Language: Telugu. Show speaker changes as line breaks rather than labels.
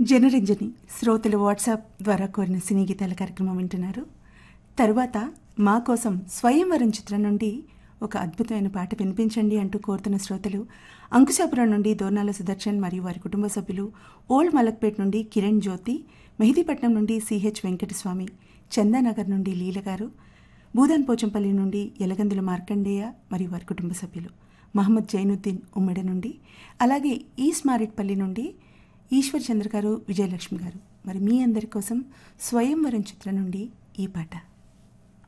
జనరంజని శ్రోతలు వాట్సాప్ ద్వారా కోరిన సినీ గీతాల కార్యక్రమం వింటున్నారు తరువాత మా కోసం స్వయంవరం చిత్రం నుండి ఒక అద్భుతమైన పాట వినిపించండి అంటూ కోరుతున్న శ్రోతలు అంకుశాపురం నుండి దోర్నాల సుదర్శన్ మరియు వారి కుటుంబ సభ్యులు ఓల్డ్ మలక్పేట్ నుండి కిరణ్ జ్యోతి మెహదీపట్నం నుండి సిహెచ్ వెంకటస్వామి చందానగర్ నుండి లీల గారు భూదాన్ పోచంపల్లి నుండి యలగందుల మార్కండేయ మరియు వారి కుటుంబ సభ్యులు మహమ్మద్ జైనుద్దీన్ ఉమ్మెడ నుండి అలాగే ఈస్ట్ మారేట్పల్లి నుండి ఈశ్వర్ చంద్ర గారు విజయలక్ష్మి గారు మరి మీ అందరి కోసం స్వయంవరం చిత్రం నుండి ఈ పాట